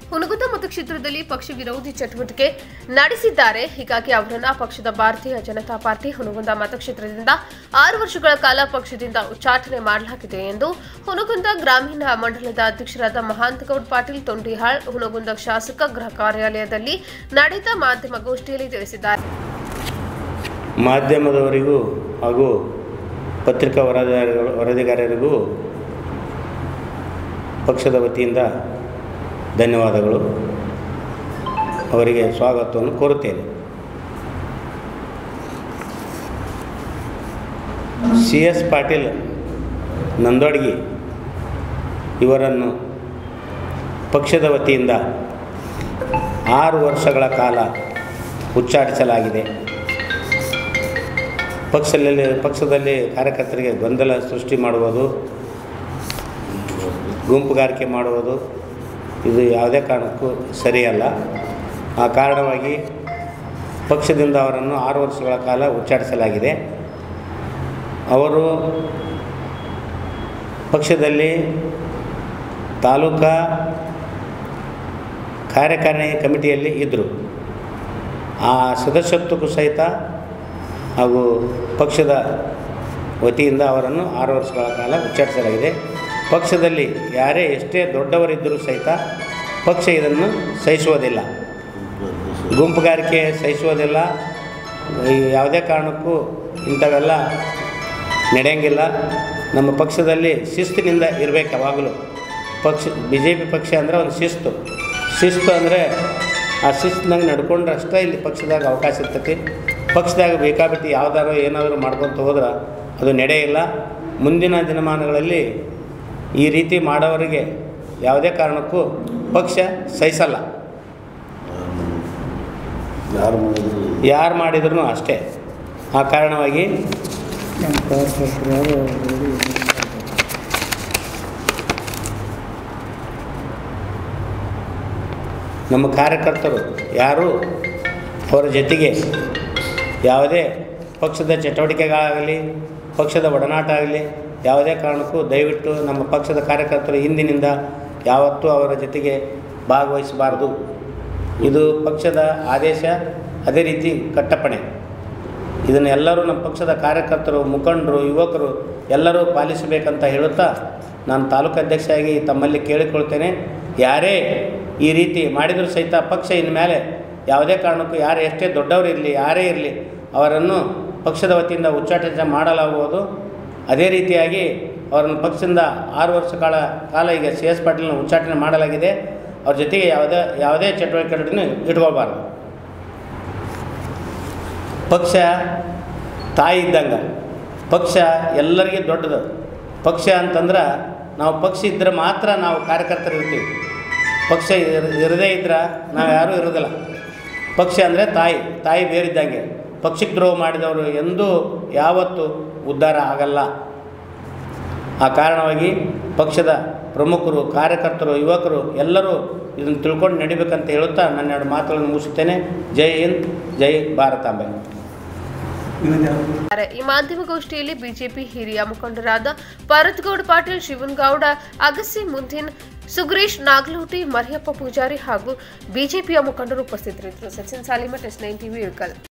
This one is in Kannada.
ಹುನಗುಂದ ಮತಕ್ಷೇತ್ರದಲ್ಲಿ ಪಕ್ಷ ವಿರೋಧಿ ಚಟುವಟಿಕೆ ನಡೆಸಿದ್ದಾರೆ ಹೀಗಾಗಿ ಅವರನ್ನ ಪಕ್ಷದ ಭಾರತೀಯ ಜನತಾ ಪಾರ್ಟಿ ಹುನಗುಂದ ಮತಕ್ಷೇತ್ರದಿಂದ ಆರು ವರ್ಷಗಳ ಕಾಲ ಪಕ್ಷದಿಂದ ಉಚ್ಚಾಟನೆ ಮಾಡಲಾಗಿದೆ ಎಂದು ಹುನಗುಂದ ಗ್ರಾಮೀಣ ಮಂಡಲದ ಅಧ್ಯಕ್ಷರಾದ ಮಹಾಂತಗೌಡ್ ಪಾಟೀಲ್ ತೊಂಡಿಹಾಳ್ ಹುನಗುಂದ ಶಾಸಕ ಗೃಹ ಕಾರ್ಯಾಲಯದಲ್ಲಿ ನಡೆದ ಮಾಧ್ಯಮಗೋಷ್ಠಿಯಲ್ಲಿ ತಿಳಿಸಿದ್ದಾರೆ ಮಾಧ್ಯಮದವರಿಗೂ ಹಾಗೂ ಪತ್ರಿಕಾ ವರದಿಗಾರರು ವರದಿಗಾರರಿಗೂ ಪಕ್ಷದ ವತಿಯಿಂದ ಧನ್ಯವಾದಗಳು ಅವರಿಗೆ ಸ್ವಾಗತವನ್ನು ಕೋರುತ್ತೇನೆ ಸಿ ಎಸ್ ಪಾಟೀಲ್ ನಂದೋಡ್ಗಿ ಇವರನ್ನು ಪಕ್ಷದ ವತಿಯಿಂದ ಆರು ವರ್ಷಗಳ ಕಾಲ ಉಚ್ಚಾಟಿಸಲಾಗಿದೆ ಪಕ್ಷದಲ್ಲಿ ಪಕ್ಷದಲ್ಲಿ ಕಾರ್ಯಕರ್ತರಿಗೆ ಗೊಂದಲ ಸೃಷ್ಟಿ ಮಾಡುವುದು ಗುಂಪುಗಾರಿಕೆ ಮಾಡುವುದು ಇದು ಯಾವುದೇ ಕಾರಣಕ್ಕೂ ಸರಿಯಲ್ಲ ಆ ಕಾರಣವಾಗಿ ಪಕ್ಷದಿಂದ ಅವರನ್ನು ಆರು ವರ್ಷಗಳ ಕಾಲ ಉಚ್ಚಾಟಿಸಲಾಗಿದೆ ಅವರು ಪಕ್ಷದಲ್ಲಿ ತಾಲೂಕಾ ಕಾರ್ಯಕಾರಿಣಿ ಕಮಿಟಿಯಲ್ಲಿ ಇದ್ದರು ಆ ಸದಸ್ಯತ್ವಕ್ಕೂ ಸಹಿತ ಹಾಗೂ ಪಕ್ಷದ ವತಿಯಿಂದ ಅವರನ್ನು ಆರು ವರ್ಷಗಳ ಕಾಲ ಉಚ್ಚಾಟಿಸಲಾಗಿದೆ ಪಕ್ಷದಲ್ಲಿ ಯಾರೇ ಎಷ್ಟೇ ದೊಡ್ಡವರಿದ್ದರೂ ಸಹಿತ ಪಕ್ಷ ಇದನ್ನು ಸಹಿಸುವುದಿಲ್ಲ ಗುಂಪುಗಾರಿಕೆ ಸಹಿಸುವುದಿಲ್ಲ ಈ ಯಾವುದೇ ಕಾರಣಕ್ಕೂ ಇಂಥವೆಲ್ಲ ನಡೆಯಂಗಿಲ್ಲ ನಮ್ಮ ಪಕ್ಷದಲ್ಲಿ ಶಿಸ್ತಿನಿಂದ ಇರಬೇಕು ಯಾವಾಗಲೂ ಪಕ್ಷ ಬಿ ಜೆ ಪಿ ಪಕ್ಷ ಅಂದರೆ ಒಂದು ಶಿಸ್ತು ಶಿಸ್ತು ಅಂದರೆ ಆ ಶಿಸ್ತಿನಾಗ ನಡ್ಕೊಂಡ್ರೆ ಅಷ್ಟೇ ಇಲ್ಲಿ ಪಕ್ಷದಾಗ ಅವಕಾಶ ಇರ್ತೈತಿ ಪಕ್ಷದಾಗ ಬೇಕಾಬಿಟ್ಟು ಯಾವ್ದಾದ್ರು ಏನಾದರೂ ಮಾಡ್ಕೊತ ಹೋದ್ರೆ ಅದು ನಡೆಯಿಲ್ಲ ಮುಂದಿನ ದಿನಮಾನಗಳಲ್ಲಿ ಈ ರೀತಿ ಮಾಡೋವರಿಗೆ ಯಾವುದೇ ಕಾರಣಕ್ಕೂ ಪಕ್ಷ ಸಹಿಸಲ್ಲ ಯಾರು ಮಾಡಿದ್ರು ಯಾರು ಮಾಡಿದ್ರು ಅಷ್ಟೇ ಆ ಕಾರಣವಾಗಿ ನಮ್ಮ ಕಾರ್ಯಕರ್ತರು ಯಾರು ಅವರ ಜೊತೆಗೆ ಯಾವುದೇ ಪಕ್ಷದ ಚಟುವಟಿಕೆಗಳಾಗಲಿ ಪಕ್ಷದ ಒಡನಾಟ ಆಗಲಿ ಯಾವುದೇ ಕಾರಣಕ್ಕೂ ದಯವಿಟ್ಟು ನಮ್ಮ ಪಕ್ಷದ ಕಾರ್ಯಕರ್ತರು ಹಿಂದಿನಿಂದ ಯಾವತ್ತೂ ಅವರ ಜೊತೆಗೆ ಭಾಗವಹಿಸಬಾರ್ದು ಇದು ಪಕ್ಷದ ಆದೇಶ ಅದೇ ರೀತಿ ಕಟ್ಟಪ್ಪಣೆ ಇದನ್ನು ಎಲ್ಲರೂ ನಮ್ಮ ಪಕ್ಷದ ಕಾರ್ಯಕರ್ತರು ಮುಖಂಡರು ಯುವಕರು ಎಲ್ಲರೂ ಪಾಲಿಸಬೇಕಂತ ಹೇಳುತ್ತಾ ನಾನು ತಾಲೂಕು ಅಧ್ಯಕ್ಷರಾಗಿ ತಮ್ಮಲ್ಲಿ ಕೇಳಿಕೊಳ್ತೇನೆ ಯಾರೇ ಈ ರೀತಿ ಮಾಡಿದರೂ ಸಹಿತ ಪಕ್ಷ ಇನ್ಮೇಲೆ ಯಾವುದೇ ಕಾರಣಕ್ಕೂ ಯಾರು ಎಷ್ಟೇ ದೊಡ್ಡವರು ಇರಲಿ ಯಾರೇ ಇರಲಿ ಅವರನ್ನು ಪಕ್ಷದ ವತಿಯಿಂದ ಉಚ್ಚಾಟನೆ ಮಾಡಲಾಗುವುದು ಅದೇ ರೀತಿಯಾಗಿ ಅವರನ್ನು ಪಕ್ಷದಿಂದ ಆರು ವರ್ಷ ಕಾಲ ಕಾಲ ಈಗ ಸಿ ಎಸ್ ಪಾಟೀಲ್ನ ಉಚ್ಚಾಟನೆ ಮಾಡಲಾಗಿದೆ ಅವ್ರ ಜೊತೆಗೆ ಯಾವುದೇ ಯಾವುದೇ ಚಟುವಟಿಕೆಗಳನ್ನು ಇಟ್ಕೋಬಾರ್ದು ಪಕ್ಷ ತಾಯಿ ಇದ್ದಂಗೆ ಪಕ್ಷ ಎಲ್ಲರಿಗೂ ದೊಡ್ಡದು ಪಕ್ಷ ಅಂತಂದ್ರೆ ನಾವು ಪಕ್ಷ ಇದ್ದರೆ ಮಾತ್ರ ನಾವು ಕಾರ್ಯಕರ್ತರು ಇರ್ತೀವಿ ಪಕ್ಷ ಇರ್- ಇರದೇ ಇದ್ರೆ ನಾವು ಯಾರೂ ಇರೋದಿಲ್ಲ ಪಕ್ಷ ಅಂದರೆ ತಾಯಿ ತಾಯಿ ಬೇರಿದ್ದಂಗೆ ಪಕ್ಷಕ್ಕೆ ದ್ರೋಹ ಮಾಡಿದವರು ಎಂದೂ ಯಾವತ್ತೂ ಉದ್ಧಾರ ಆಗಲ್ಲ ಆ ಕಾರಣವಾಗಿ ಪಕ್ಷದ ಪ್ರಮುಖರು ಕಾರ್ಯಕರ್ತರು ಯುವಕರು ಎಲ್ಲರೂ ಇದನ್ನು ತಿಳ್ಕೊಂಡು ನಡಿಬೇಕಂತ ಹೇಳುತ್ತಾ ನನ್ನ ಎರಡು ಮಾತುಗಳನ್ನು ಮುಗಿಸುತ್ತೇನೆ ಜೈ ಹಿಂದ್ ಜೈ ಭಾರತಾಂಬೆ ಈ ಮಾಧ್ಯಮಗೋಷ್ಠಿಯಲ್ಲಿ ಬಿಜೆಪಿ ಹಿರಿಯ ಮುಖಂಡರಾದ ಭರತ್ಗೌಡ ಪಾಟೀಲ್ ಶಿವನಗೌಡ ಅಗಸಿ ಮುಂದಿನ್ ಸುಗ್ರೀಶ್ ನಾಗಲೋಟಿ ಮರಿಯಪ್ಪ ಪೂಜಾರಿ ಹಾಗೂ ಬಿಜೆಪಿಯ ಮುಖಂಡರು ಉಪಸ್ಥಿತರಿದ್ದರು Sachin Salimath S nine TV Ilkal